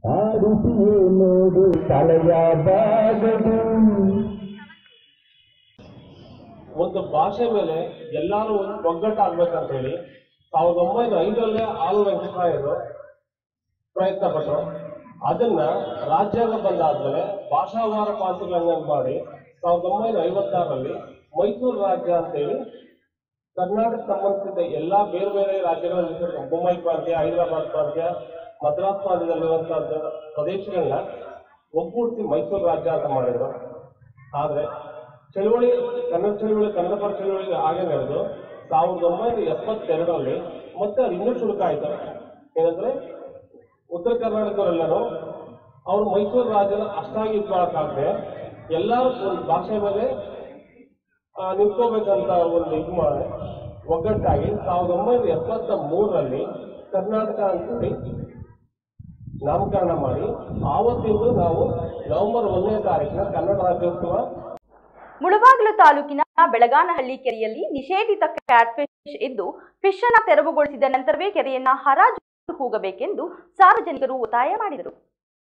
ಆಡಿಸಿಯೇ ನೋಡು ತಲೆಯ ಬಾಗದು ಒಂದು ಭಾಷೆ ಮೇಲೆ ಎಲ್ಲರೂ ಒಗ್ಗಟ್ಟಾಗ್ಬೇಕಂತ ಹೇಳಿ ಸಾವಿರದ ಒಂಬೈನೂರ ಐದರಲ್ಲೇ ಆಲ್ ವೆಂಕಟರಾಯರು ಪ್ರಯತ್ನ ಪಟ್ಟರು ಅದನ್ನ ರಾಜ್ಯಾಂಗ ಬಂದಾದ್ಮೇಲೆ ಭಾಷಾವಾರ ಪಾತ್ರಗಳನ್ನ ಮಾಡಿ ಸಾವಿರದ ಒಂಬೈನೂರ ಐವತ್ತಾರರಲ್ಲಿ ಮೈಸೂರು ರಾಜ್ಯ ಅಂತೇಳಿ ಕರ್ನಾಟಕ ಸಂಬಂಧಿಸಿದ ಎಲ್ಲಾ ಬೇರೆ ಬೇರೆ ರಾಜ್ಯಗಳಲ್ಲಿ ಮುಂಬೈ ಪ್ರಾಂತ್ಯ ಹೈದರಾಬಾದ್ ಪ್ರಾಂತ್ಯ ಮದ್ರಾಸ್ ಪ್ರಾಂತ್ಯದಲ್ಲಿರುವಂತಹ ಪ್ರದೇಶಗಳನ್ನ ಒಗ್ಗೂಡಿಸಿ ಮೈಸೂರು ರಾಜ್ಯ ಅಂತ ಮಾಡಿದ್ರು ಆದ್ರೆ ಚಳುವಳಿ ಕನ್ನಡ ಚಳುವಳಿ ಕನ್ನಡ ಪರ ಚಳುವಳಿ ಹಾಗೆ ನಡೆದು ಸಾವಿರದ ಒಂಬೈನೂರ ಎಪ್ಪತ್ತೆರಡರಲ್ಲಿ ಮತ್ತೆ ಅದು ಇನ್ನೂ ಚುರುಕಾಯ್ತು ಏನಂದ್ರೆ ಉತ್ತರ ಕರ್ನಾಟಕದವರೆಲ್ಲರೂ ಅವ್ರು ಮೈಸೂರು ರಾಜ್ಯನ ಅಷ್ಟಾಗಿ ಇಟ್ಕೊಳಕ್ಕಾಗದೆ ಎಲ್ಲರೂ ಒಂದು ಭಾಷೆ ಮೇಲೆ ಆ, ನಿಂತ್ಕೋಬೇಕಂತ ಒಂದು ಇದು ಮಾಡಿ ಒಗ್ಗಟ್ಟಾಗಿ ಸಾವಿರದ ಒಂಬೈನೂರ ಎಪ್ಪತ್ತ ಮೂರರಲ್ಲಿ ಕರ್ನಾಟಕ ಅಂತೇಳಿ ನಾಮಕರಣ ಮಾಡಿ ಆವತ್ತಿಂದ ನಾವು ನವೆಂಬರ್ ಒಂದನೇ ತಾರೀಕಿನ ಕನ್ನಡ ರಾಜ್ಯೋತ್ಸವ ಮುಳಬಾಗಿಲು ತಾಲೂಕಿನ ಬೆಳಗಾನಹಳ್ಳಿ ಕೆರೆಯಲ್ಲಿ ನಿಷೇಧಿತ ಕ್ಯಾಟ್ಫಿಶ್ ಇದ್ದು ಫಿಶ್ ಅನ್ನ ತೆರವುಗೊಳಿಸಿದ ನಂತರವೇ ಕೆರೆಯನ್ನ ಹರಾಜು ಹೋಗಬೇಕೆಂದು ಸಾರ್ವಜನಿಕರು ಒತ್ತಾಯ ಮಾಡಿದರು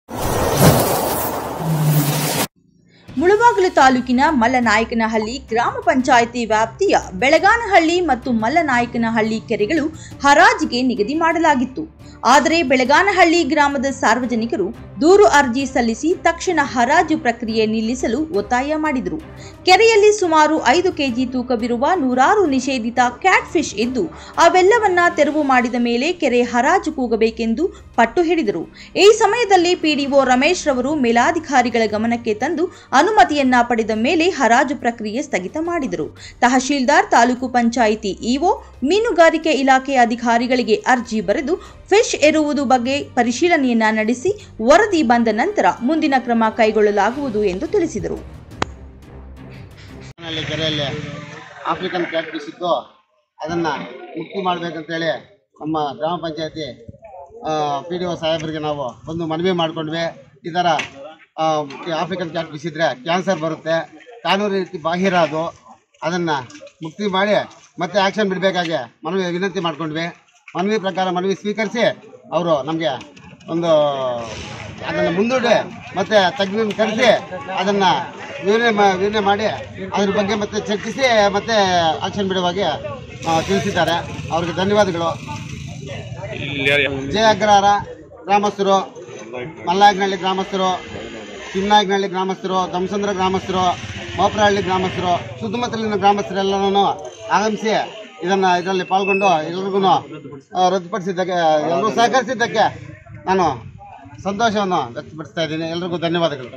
ಮುಳಬಾಗಿಲು ತಾಲೂಕಿನ ಮಲ್ಲನಾಯಕನಹಳ್ಳಿ ಗ್ರಾಮ ಪಂಚಾಯಿತಿ ವ್ಯಾಪ್ತಿಯ ಬೆಳಗಾನಹಳ್ಳಿ ಮತ್ತು ಮಲ್ಲನಾಯಕನಹಳ್ಳಿ ಕೆರೆಗಳು ಹರಾಜಿಗೆ ನಿಗದಿ ಮಾಡಲಾಗಿತ್ತು ಆದರೆ ಬೆಳಗಾನಹಳ್ಳಿ ಗ್ರಾಮದ ಸಾರ್ವಜನಿಕರು ದೂರು ಅರ್ಜಿ ಸಲ್ಲಿಸಿ ತಕ್ಷಣ ಹರಾಜು ಪ್ರಕ್ರಿಯೆ ನಿಲ್ಲಿಸಲು ಒತ್ತಾಯ ಮಾಡಿದರು ಕೆರೆಯಲ್ಲಿ ಸುಮಾರು ಐದು ಕೆಜಿ ತೂಕವಿರುವ ನೂರಾರು ನಿಷೇಧಿತ ಕ್ಯಾಟ್ ಫಿಶ್ ಇದ್ದು ಅವೆಲ್ಲವನ್ನ ತೆರವು ಮಾಡಿದ ಮೇಲೆ ಕೆರೆ ಹರಾಜು ಕೂಗಬೇಕೆಂದು ಪಟ್ಟು ಹಿಡಿದರು ಈ ಸಮಯದಲ್ಲಿ ಪಿಡಿಒ ರಮೇಶ್ ರವರು ಮೇಲಾಧಿಕಾರಿಗಳ ಗಮನಕ್ಕೆ ತಂದು ಅನುಮತಿಯನ್ನ ಪಡೆದ ಮೇಲೆ ಹರಾಜು ಪ್ರಕ್ರಿಯೆ ಸ್ಥಗಿತ ಮಾಡಿದರು ತಹಶೀಲ್ದಾರ್ ತಾಲೂಕು ಪಂಚಾಯಿತಿ ಇಒ ಮೀನುಗಾರಿಕೆ ಇಲಾಖೆ ಅಧಿಕಾರಿಗಳಿಗೆ ಅರ್ಜಿ ಬರೆದು ಫಿಶ್ ಎರುವುದು ಬಗ್ಗೆ ಪರಿಶೀಲನೆಯನ್ನ ನಡೆಸಿ ವರದಿ ಬಂದ ನಂತರ ಮುಂದಿನ ಕ್ರಮ ಕೈಗೊಳ್ಳಲಾಗುವುದು ಎಂದು ತಿಳಿಸಿದರು ನಲ್ಲಿ ಕೆರೆಯಲ್ಲಿ ಆಫ್ರಿಕನ್ ಕ್ಯಾಟ್ ಫಿಶ್ ಇತ್ತು ಅದನ್ನು ಮುಕ್ತಿ ಮಾಡಬೇಕಂತೇಳಿ ನಮ್ಮ ಗ್ರಾಮ ಪಂಚಾಯತಿ ಪಿ ಡಿ ಒ ಸಾಹೇಬರಿಗೆ ನಾವು ಒಂದು ಮನವಿ ಮಾಡ್ಕೊಂಡ್ವಿ ಈ ಥರ ಆ, ಈ ಆಫ್ರಿಕನ್ ಕ್ಯಾಟ್ ಫಿಶ್ ಇದ್ದರೆ ಕ್ಯಾನ್ಸರ್ ಬರುತ್ತೆ ಕಾನೂನು ರೀತಿ ಬಾಹಿರ ಅದು ಅದನ್ನು ಮುಕ್ತಿ ಮಾಡಿ ಮತ್ತೆ ಆ್ಯಕ್ಷನ್ ಬಿಡಬೇಕಾಗಿ ಮನವಿ ವಿನಂತಿ ಮಾಡ್ಕೊಂಡ್ವಿ ಮನವಿ ಪ್ರಕಾರ ಮನವಿ ಸ್ವೀಕರಿಸಿ ಅವರು ನಮಗೆ ಒಂದು ಅದನ್ನು ಮುಂದೂಡಿ ಮತ್ತೆ ತಜ್ಞರನ್ನು ಕರೆಸಿ ಅದನ್ನು ವಿವರಣೆ ಮಾ ವಿವರಣೆ ಮಾಡಿ ಅದ್ರ ಬಗ್ಗೆ ಮತ್ತೆ ಚರ್ಚಿಸಿ ಮತ್ತೆ ಆಕ್ಷನ್ ಬಿಡುವಾಗಿ ಆ, ತಿಳಿಸಿದ್ದಾರೆ ಅವ್ರಿಗೆ ಧನ್ಯವಾದಗಳು ಜಯ ಅಗ್ರಹಾರ ಗ್ರಾಮಸ್ಥರು ಮಲ್ಲಾಗ್ನಹಳ್ಳಿ ಗ್ರಾಮಸ್ಥರು ಚಿನ್ನಾಗ್ನಹಳ್ಳಿ ಗ್ರಾಮಸ್ಥರು ದಂಸಂದ್ರ ಗ್ರಾಮಸ್ಥರು ಮೋಪರಹಳ್ಳಿ ಗ್ರಾಮಸ್ಥರು ಸುತ್ತಮುತ್ತಲಿನ ಗ್ರಾಮಸ್ಥರೆಲ್ಲರೂ ಆಗಮಿಸಿ ಇದನ್ನು ಇದರಲ್ಲಿ ಪಾಲ್ಗೊಂಡು ಎಲ್ರಿಗೂ ರದ್ದುಪಡಿಸಿದ್ದಕ್ಕೆ ಎಲ್ಲರೂ ಸಹಕರಿಸಿದ್ದಕ್ಕೆ ನಾನು ಸಂತೋಷವನ್ನು ವ್ಯಕ್ತಪಡಿಸ್ತಾ ಇದ್ದೀನಿ ಎಲ್ರಿಗೂ ಧನ್ಯವಾದಗಳು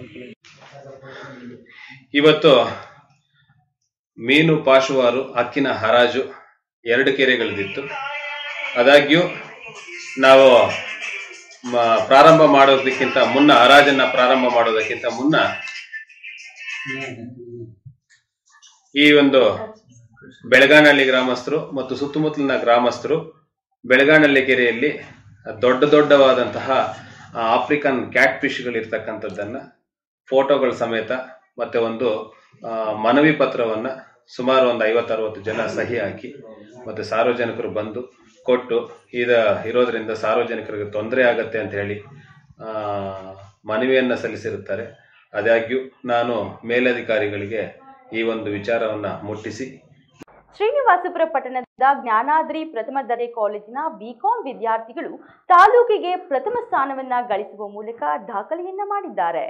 ಇವತ್ತು ಮೀನು ಪಾಶುವಾರು ಹಕ್ಕಿನ ಹರಾಜು ಎರಡು ಕೆರೆಗಳದಿತ್ತು ಆದಾಗ್ಯೂ ನಾವು ಮ- ಪ್ರಾರಂಭ ಮಾಡೋದಕ್ಕಿಂತ ಮುನ್ನ ಹರಾಜನ್ನ ಪ್ರಾರಂಭ ಮಾಡೋದಕ್ಕಿಂತ ಮುನ್ನ ಈ ಒಂದು ಬೆಳಗಾನಹಳ್ಳಿ ಗ್ರಾಮಸ್ಥರು ಮತ್ತು ಸುತ್ತಮುತ್ತಲಿನ ಗ್ರಾಮಸ್ಥರು ಬೆಳಗಾನಹಳ್ಳಿ ಕೆರೆಯಲ್ಲಿ ದೊಡ್ಡ ದೊಡ್ಡವಾದಂತಹ ಆ, ಆಫ್ರಿಕನ್ ಕ್ಯಾಟ್ ಫಿಶ್ಗಳಿರ್ತಕ್ಕಂಥದ್ದನ್ನ ಫೋಟೋಗಳ ಸಮೇತ ಮತ್ತೆ ಒಂದು ಆ, ಮನವಿ ಪತ್ರವನ್ನ ಸುಮಾರು ಒಂದು ಐವತ್ತರವತ್ತು ಜನ ಸಹಿ ಹಾಕಿ ಮತ್ತೆ ಸಾರ್ವಜನಿಕರು ಬಂದು ಕೊಟ್ಟು ಇದ ಇರೋದ್ರಿಂದ ಸಾರ್ವಜನಿಕರಿಗೆ ತೊಂದರೆ ಆಗತ್ತೆ ಅಂತ ಹೇಳಿ ಆ, ಮನವಿಯನ್ನ ಸಲ್ಲಿಸಿರುತ್ತಾರೆ ಆದಾಗ್ಯೂ ನಾನು ಮೇಲಧಿಕಾರಿಗಳಿಗೆ ಈ ಒಂದು ವಿಚಾರವನ್ನ ಮುಟ್ಟಿಸಿ ಶ್ರೀನಿವಾಸಪುರ ಪಟ್ಟಣದ ಜ್ಞಾನಾದ್ರಿ ಪ್ರಥಮ ದರ್ಜೆ ಕಾಲೇಜಿನ ಬಿಕಾಂ ವಿದ್ಯಾರ್ಥಿಗಳು ತಾಲೂಕಿಗೆ ಪ್ರಥಮ ಸ್ಥಾನವನ್ನ ಗಳಿಸುವ ಮೂಲಕ ದಾಖಲೆಯನ್ನ ಮಾಡಿದ್ದಾರೆ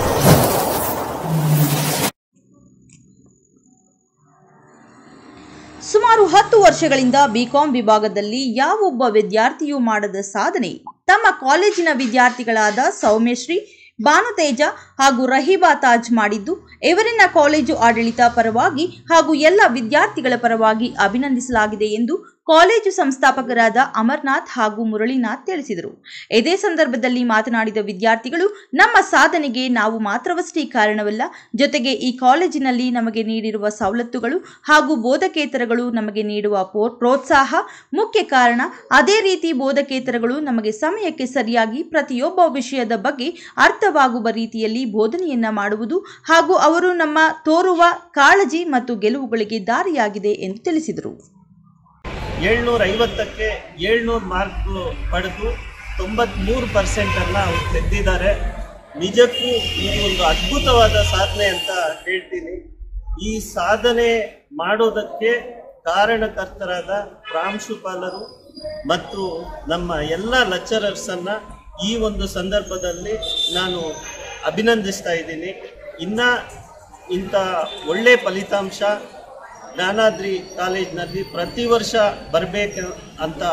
ಸುಮಾರು ಹತ್ತು ವರ್ಷಗಳಿಂದ ಬಿಕಾಂ ವಿಭಾಗದಲ್ಲಿ ಯಾವೊಬ್ಬ ವಿದ್ಯಾರ್ಥಿಯೂ ಮಾಡದ ಸಾಧನೆ ತಮ್ಮ ಕಾಲೇಜಿನ ವಿದ್ಯಾರ್ಥಿಗಳಾದ ಸೌಮ್ಯಶ್ರೀ ಭಾನುತೇಜ ಹಾಗೂ ರಹೀಬಾ ತಾಜ್ ಮಾಡಿದ್ದು ಇವರನ್ನ ಕಾಲೇಜು ಆಡಳಿತ ಪರವಾಗಿ ಹಾಗೂ ಎಲ್ಲ ವಿದ್ಯಾರ್ಥಿಗಳ ಪರವಾಗಿ ಅಭಿನಂದಿಸಲಾಗಿದೆ ಎಂದು ಕಾಲೇಜು ಸಂಸ್ಥಾಪಕರಾದ ಅಮರ್ನಾಥ್ ಹಾಗೂ ಮುರಳಿನಾಥ್ ತಿಳಿಸಿದರು ಇದೇ ಸಂದರ್ಭದಲ್ಲಿ ಮಾತನಾಡಿದ ವಿದ್ಯಾರ್ಥಿಗಳು ನಮ್ಮ ಸಾಧನೆಗೆ ನಾವು ಮಾತ್ರವಷ್ಟೇ ಕಾರಣವಲ್ಲ ಜೊತೆಗೆ ಈ ಕಾಲೇಜಿನಲ್ಲಿ ನಮಗೆ ನೀಡಿರುವ ಸವಲತ್ತುಗಳು ಹಾಗೂ ಬೋಧಕೇತರಗಳು ನಮಗೆ ನೀಡುವ ಪೋ- ಪ್ರೋತ್ಸಾಹ ಮುಖ್ಯ ಕಾರಣ ಅದೇ ರೀತಿ ಬೋಧಕೇತರಗಳು ನಮಗೆ ಸಮಯಕ್ಕೆ ಸರಿಯಾಗಿ ಪ್ರತಿಯೊಬ್ಬ ವಿಷಯದ ಬಗ್ಗೆ ಅರ್ಥವಾಗುವ ರೀತಿಯಲ್ಲಿ ಬೋಧನೆಯನ್ನ ಮಾಡುವುದು ಹಾಗೂ ಅವರು ನಮ್ಮ ತೋರುವ ಕಾಳಜಿ ಮತ್ತು ಗೆಲುವುಗಳಿಗೆ ದಾರಿಯಾಗಿದೆ ಎಂದು ತಿಳಿಸಿದರು ಏಳ್ನೂರ ಐವತ್ತಕ್ಕೆ ಏಳ್ನೂರು ಮಾರ್ಕ್ ಪಡೆದು ತೊಂಬತ್ಮೂರು ಪರ್ಸೆಂಟನ್ನು ಅವ್ರು ತೆಗೆದಿದ್ದಾರೆ ನಿಜಕ್ಕೂ ಇದು ಒಂದು ಅದ್ಭುತವಾದ ಸಾಧನೆ ಅಂತ ಹೇಳ್ತೀನಿ ಈ ಸಾಧನೆ ಮಾಡೋದಕ್ಕೆ ಕಾರಣಕರ್ತರಾದ ಪ್ರಾಂಶುಪಾಲರು ಮತ್ತು ನಮ್ಮ ಎಲ್ಲ ಲೆಕ್ಚರರ್ಸನ್ನು ಈ ಒಂದು ಸಂದರ್ಭದಲ್ಲಿ ನಾನು ಅಭಿನಂದಿಸ್ತಾ ಇದ್ದೀನಿ ಇನ್ನು ಇಂಥ ಒಳ್ಳೆ ಫಲಿತಾಂಶ ಜ್ಞಾನಾದ್ರಿ ಕಾಲೇಜಿನಲ್ಲಿ ಪ್ರತಿ ವರ್ಷ ಬರಬೇಕು ಅಂತ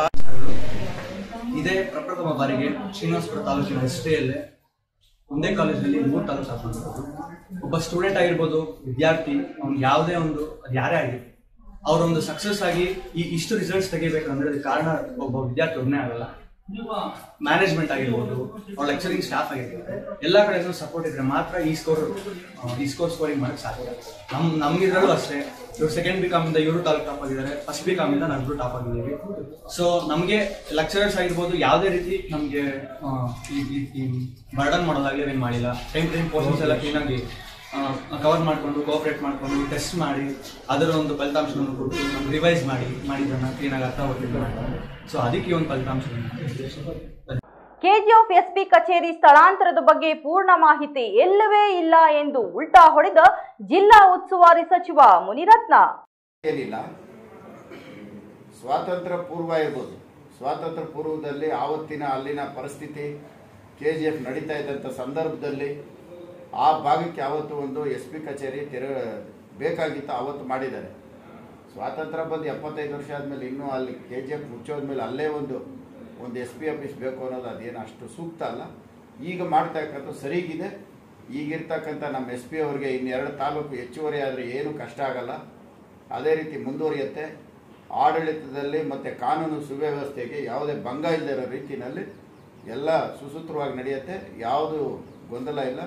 ಇದೇ ಪ್ರಪ್ರಥಮ ಬಾರಿಗೆ ಶ್ರೀನಿವಾಸಪುರ ತಾಲೂಕಿನ ಹಿಸ್ಟ್ರಿಯಲ್ಲೇ ಒಂದೇ ಕಾಲೇಜಲ್ಲಿ ಮೂರು ತಾಲೂಕು ಹಾಕೊಂಡಿರೋದು ಒಬ್ಬ ಸ್ಟೂಡೆಂಟ್ ಆಗಿರ್ಬೋದು ವಿದ್ಯಾರ್ಥಿ ಅವ್ನು ಯಾವುದೇ ಒಂದು ಅದು ಯಾರೇ ಆಗಿರ್ಬೋದು ಅವರೊಂದು ಸಕ್ಸಸ್ ಆಗಿ ಈ ಇಷ್ಟು ರಿಸಲ್ಟ್ಸ್ ತೆಗಿಬೇಕಂದ್ರೆ ಅದಕ್ಕೆ ಕಾರಣ ಒಬ್ಬ ವಿದ್ಯಾರ್ಥಿ ಒಬ್ಬನೇ ಆಗಲ್ಲ ಮ್ಯಾನೇಜ್ಮೆಂಟ್ ಆಗಿರ್ಬೋದು ಅವ್ರ ಲೆಕ್ಚರಿಂಗ್ ಸ್ಟಾಫ್ ಆಗಿರ್ಬೋದು ಎಲ್ಲ ಕಡೆಯಿಂದ ಸಪೋರ್ಟ್ ಇದ್ರೆ ಮಾತ್ರ ಈ ಸ್ಕೋರ್ ಈ ಸ್ಕೋರ್ ಸ್ಕೋರಿಂಗ್ ಮಾಡಕ್ಕೆ ಸಾಧ್ಯ ನಮ್ ನಮ್ಗಿದ್ರಲ್ಲೂ ಅಷ್ಟೇ ಇವ್ರು ಸೆಕೆಂಡ್ ಬಿ ಕಾಮಿಂದ ಇವರು ತಾಲೂಕು ಟಾಪ್ ಆಗಿದ್ದಾರೆ ಫಸ್ಟ್ ಬಿ ಕಾಮಿಂದ ನಾವಿಬ್ರು ಟಾಪ್ ಆಗಿದ್ದೀವಿ ಸೊ ನಮಗೆ ಲೆಕ್ಚರರ್ಸ್ ಆಗಿರ್ಬೋದು ಯಾವುದೇ ರೀತಿ ನಮಗೆ ಈ ಬರ್ಡನ್ ಮಾಡೋದಾಗಲಿ ಏನು ಮಾಡಿಲ್ಲ ಟೈಮ್ ಟೈಮ್ ಪೋರ್ಷನ್ಸ್ ಎಲ್ಲ ಕ್ಲೀನಾಗಿ ಕವರ್ ಮಾಡಿಕೊಂಡು ಕೋಆಪರೇಟ್ ಮಾಡಿಕೊಂಡು ಟೆಸ್ಟ್ ಮಾಡಿ ಅದರ ಒಂದು ಫಲಿತಾಂಶವನ್ನು ಕೊಟ್ಟು ನಮ್ಗೆ ರಿವೈಸ್ ಮಾಡಿ ಮಾಡಿದ್ದನ್ನು ಕ್ಲೀನಾಗಿ ಅರ್ಥ ಮಾಡ್ಕೊಂಡು ಸೊ ಅದಕ್ಕೆ ಈ ಒಂದು ಫಲಿತಾಂಶ ಕೆಜಿಎಫ್ ಎಸ್ಪಿ ಕಚೇರಿ ಸ್ಥಳಾಂತರದ ಬಗ್ಗೆ ಪೂರ್ಣ ಮಾಹಿತಿ ಎಲ್ಲವೇ ಇಲ್ಲ ಎಂದು ಉಲ್ಟಾ ಹೊಡೆದ ಜಿಲ್ಲಾ ಉಸ್ತುವಾರಿ ಸಚಿವ ಮುನಿರತ್ನ ಏನಿಲ್ಲ ಸ್ವಾತಂತ್ರ್ಯ ಪೂರ್ವ ಇರ್ಬೋದು ಸ್ವಾತಂತ್ರ್ಯ ಪೂರ್ವದಲ್ಲಿ ಆವತ್ತಿನ ಅಲ್ಲಿನ ಪರಿಸ್ಥಿತಿ ಕೆ ಜಿ ಎಫ್ ನಡೀತಾ ಇದ್ದಂಥ ಸಂದರ್ಭದಲ್ಲಿ ಆ ಭಾಗಕ್ಕೆ ಆವತ್ತು ಒಂದು ಎಸ್ ಪಿ ಕಚೇರಿ ತೆರ ಬೇಕಾಗಿತ್ತು ಆವತ್ತು ಮಾಡಿದ್ದಾರೆ ಸ್ವಾತಂತ್ರ್ಯ ಬಂದು ಎಪ್ಪತ್ತೈದು ವರ್ಷ ಆದಮೇಲೆ ಇನ್ನೂ ಅಲ್ಲಿ ಕೆ ಜಿ ಎಫ್ ಮುಚ್ಚೋದ್ಮೇಲೆ ಅಲ್ಲೇ ಒಂದು ಒಂದು ಎಸ್ ಪಿ ಆಫೀಸ್ ಬೇಕು ಅನ್ನೋದು ಅದೇನು ಅಷ್ಟು ಸೂಕ್ತ ಅಲ್ಲ ಈಗ ಮಾಡ್ತಕ್ಕಂಥ ಸರಿಗಿದೆ ಈಗಿರ್ತಕ್ಕಂಥ ನಮ್ಮ ಎಸ್ ಪಿ ಅವ್ರಿಗೆ ಇನ್ನೆರಡು ತಾಲೂಕು ಹೆಚ್ಚುವರಿ ಆದರೆ ಏನು ಕಷ್ಟ ಆಗಲ್ಲ ಅದೇ ರೀತಿ ಮುಂದುವರಿಯುತ್ತೆ ಆಡಳಿತದಲ್ಲಿ ಮತ್ತು ಕಾನೂನು ಸುವ್ಯವಸ್ಥೆಗೆ ಯಾವುದೇ ಭಂಗ ಇಲ್ಲದೆ ಇರೋ ರೀತಿಯಲ್ಲಿ ಎಲ್ಲ ಸುಸೂತ್ರವಾಗಿ ನಡೆಯುತ್ತೆ ಯಾವುದು ಗೊಂದಲ ಇಲ್ಲ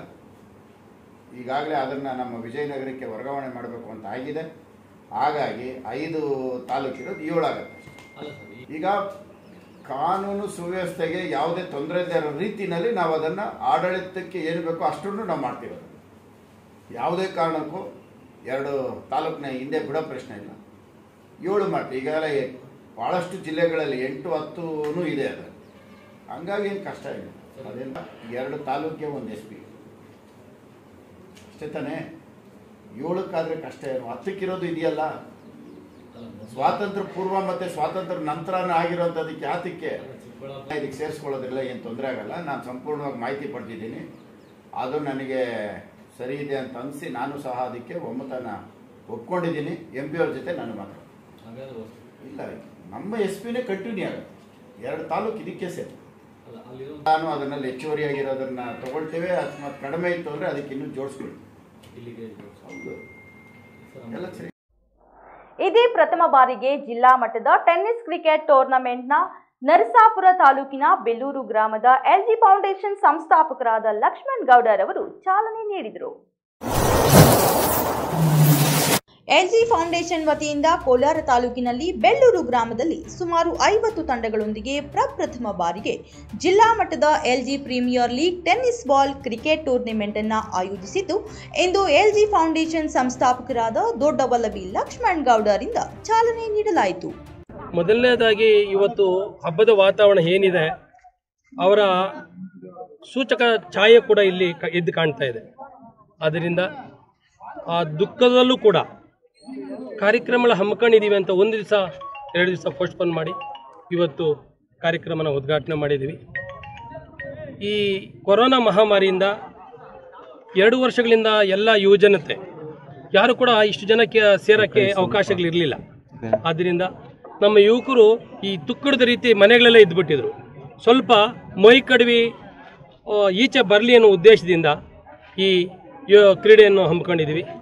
ಈಗಾಗಲೇ ಅದನ್ನು ನಮ್ಮ ವಿಜಯನಗರಕ್ಕೆ ವರ್ಗಾವಣೆ ಮಾಡಬೇಕು ಅಂತ ಆಗಿದೆ ಹಾಗಾಗಿ ಐದು ತಾಲೂಕಿರೋದು ಏಳಾಗತ್ತೆ ಈಗ ಕಾನೂನು ಸುವ್ಯವಸ್ಥೆಗೆ ಯಾವುದೇ ತೊಂದರೆ ಇಲ್ಲದೆ ಇರೋ ರೀತಿಯಲ್ಲಿ ನಾವು ಅದನ್ನು ಆಡಳಿತಕ್ಕೆ ಏನು ಬೇಕೋ ಅಷ್ಟನ್ನು ನಾವು ಮಾಡ್ತೀವಿ ಅದನ್ನು. ಯಾವುದೇ ಕಾರಣಕ್ಕೂ ಎರಡು ತಾಲೂಕಿನ ಹಿಂದೆ ಬಿಡೋ ಪ್ರಶ್ನೆ ಇಲ್ಲ ಏಳು ಮಾಡ್ತೀವಿ ಈಗಾಗಲೇ ಭಾಳಷ್ಟು ಜಿಲ್ಲೆಗಳಲ್ಲಿ ಎಂಟು ಹತ್ತೂ ಇದೆ ಅದು ಹಂಗಾಗಿ ಏನು ಕಷ್ಟ ಇಲ್ಲ ಅದೆಲ್ಲ ಎರಡು ತಾಲೂಕಿಗೆ ಒಂದು ಎಸ್ ಪಿ ಅಷ್ಟೇ ತಾನೇ ಏಳಕ್ಕಾದ್ರೆ ಕಷ್ಟ ಏನು ಹತ್ತಕ್ಕಿರೋದು ಇದೆಯಲ್ಲ ಸ್ವಾತಂತ್ರ್ಯ ಪೂರ್ವ ಮತ್ತೆ ಸ್ವಾತಂತ್ರ್ಯ ನಂತರನೇ ಆಗಿರೋಂಥದ್ದಕ್ಕೆ ಯಾತಕ್ಕೆ ಇದಕ್ಕೆ ಸೇರಿಸ್ಕೊಳ್ಳೋದ್ರಿಂದ ಏನು ತೊಂದರೆ ಆಗಲ್ಲ ನಾನು ಸಂಪೂರ್ಣವಾಗಿ ಮಾಹಿತಿ ಪಡೆದಿದ್ದೀನಿ ಅದು ನನಗೆ ಸರಿ ಇದೆ ಅಂತ ಅನಿಸಿ ನಾನು ಸಹ ಅದಕ್ಕೆ ಒಮ್ಮತನ ಒಪ್ಕೊಂಡಿದ್ದೀನಿ ಎಂ ಪಿ ಅವ್ರ ಜೊತೆ ನಾನು ಮಾತಾಡ ಇಲ್ಲ ನಮ್ಮ ಎಸ್ ಪಿನೇ ಕಂಟಿನ್ಯೂ ಆಗುತ್ತೆ ಎರಡು ತಾಲೂಕು ಇದಕ್ಕೆ ಸೇರಿ ನಾನು ಅದನ್ನಲ್ಲಿ ಹೆಚ್ಚುವರಿಯಾಗಿರೋದನ್ನ ತಗೊಳ್ತೇವೆ ಅಕಸ್ಮಾತ್ ಕಡಿಮೆ ಇತ್ತು ಅಂದರೆ ಅದಕ್ಕೆ ಇನ್ನೂ ಜೋಡಿಸ್ಕೊಳ್ಳಿ ಹೌದು ಎಲ್ಲ ಸರಿ ಇದೇ ಪ್ರಥಮ ಬಾರಿಗೆ ಜಿಲ್ಲಾ ಮಟ್ಟದ ಟೆನ್ನಿಸ್ ಕ್ರಿಕೆಟ್ ಟೂರ್ನಮೆಂಟ್ನ ನರಸಾಪುರ ತಾಲೂಕಿನ ಬೆಲ್ಲೂರು ಗ್ರಾಮದ ಎಲ್ಜಿ ಫೌಂಡೇಶನ್ ಸಂಸ್ಥಾಪಕರಾದ ಲಕ್ಷ್ಮಣ್ ಗೌಡರವರು ಚಾಲನೆ ನೀಡಿದರು ಎಲ್ಜಿ ಫೌಂಡೇಶನ್ ವತಿಯಿಂದ ಕೋಲಾರ ತಾಲೂಕಿನಲ್ಲಿ ಬೆಳ್ಳೂರು ಗ್ರಾಮದಲ್ಲಿ ಸುಮಾರು ಐವತ್ತು ತಂಡಗಳೊಂದಿಗೆ ಪ್ರಪ್ರಥಮ ಬಾರಿಗೆ ಜಿಲ್ಲಾ ಮಟ್ಟದ LG premier league tennis ball cricket tournament ಅನ್ನು ಆಯೋಜಿಸಿದ್ದು ಇಂದು ಎಲ್ಜಿ ಫೌಂಡೇಶನ್ ಸಂಸ್ಥಾಪಕರಾದ ದೊಡ್ಡವಲ್ಲಭಿ ಲಕ್ಷ್ಮಣ್ ಗೌಡರಿಂದ ಚಾಲನೆ ನೀಡಲಾಯಿತು ಮೊದಲನೇದಾಗಿ ಇವತ್ತು ಹಬ್ಬದ ವಾತಾವರಣ ಏನಿದೆ ಅವರ ಸೂಚಕ ಛಾಯೆ ಕೂಡ ಇಲ್ಲಿ ಕ- ಎದ್ದು ಕಾಣ್ತಾ ಇದೆ ಆದ್ದರಿಂದ ಆ ದುಃಖದಲ್ಲೂ ಕೂಡ ಕಾರ್ಯಕ್ರಮಗಳ ಹಮ್ಮಿಕೊಂಡಿದ್ದೀವಿ ಅಂತ ಒಂದು ದಿವಸ ಎರಡು ದಿವಸ ಪೋಸ್ಟ್ಪೋನ್ ಮಾಡಿ ಇವತ್ತು ಕಾರ್ಯಕ್ರಮನ ಉದ್ಘಾಟನೆ ಮಾಡಿದ್ದೀವಿ ಈ ಕೊರೋನಾ ಮಹಾಮಾರಿಯಿಂದ ಎರಡು ವರ್ಷಗಳಿಂದ ಎಲ್ಲ ಯುವಜನತೆ ಯಾರು ಕೂಡ ಇಷ್ಟು ಜನಕ್ಕೆ ಸೇರೋಕ್ಕೆ ಅವಕಾಶಗಳಿರಲಿಲ್ಲ ಆದ್ದರಿಂದ ನಮ್ಮ ಯುವಕರು ಈ ತುಕ್ಕಡದ ರೀತಿ ಮನೆಗಳಲ್ಲೇ ಇದ್ದುಬಿಟ್ಟಿದ್ರು ಸ್ವಲ್ಪ ಮೈ ಕಡಿವಿ ಆ, ಈಚೆ ಬರಲಿ ಅನ್ನೋ ಉದ್ದೇಶದಿಂದ ಈ ಯೋ- ಕ್ರೀಡೆಯನ್ನು ಹಮ್ಮಿಕೊಂಡಿದ್ದೀವಿ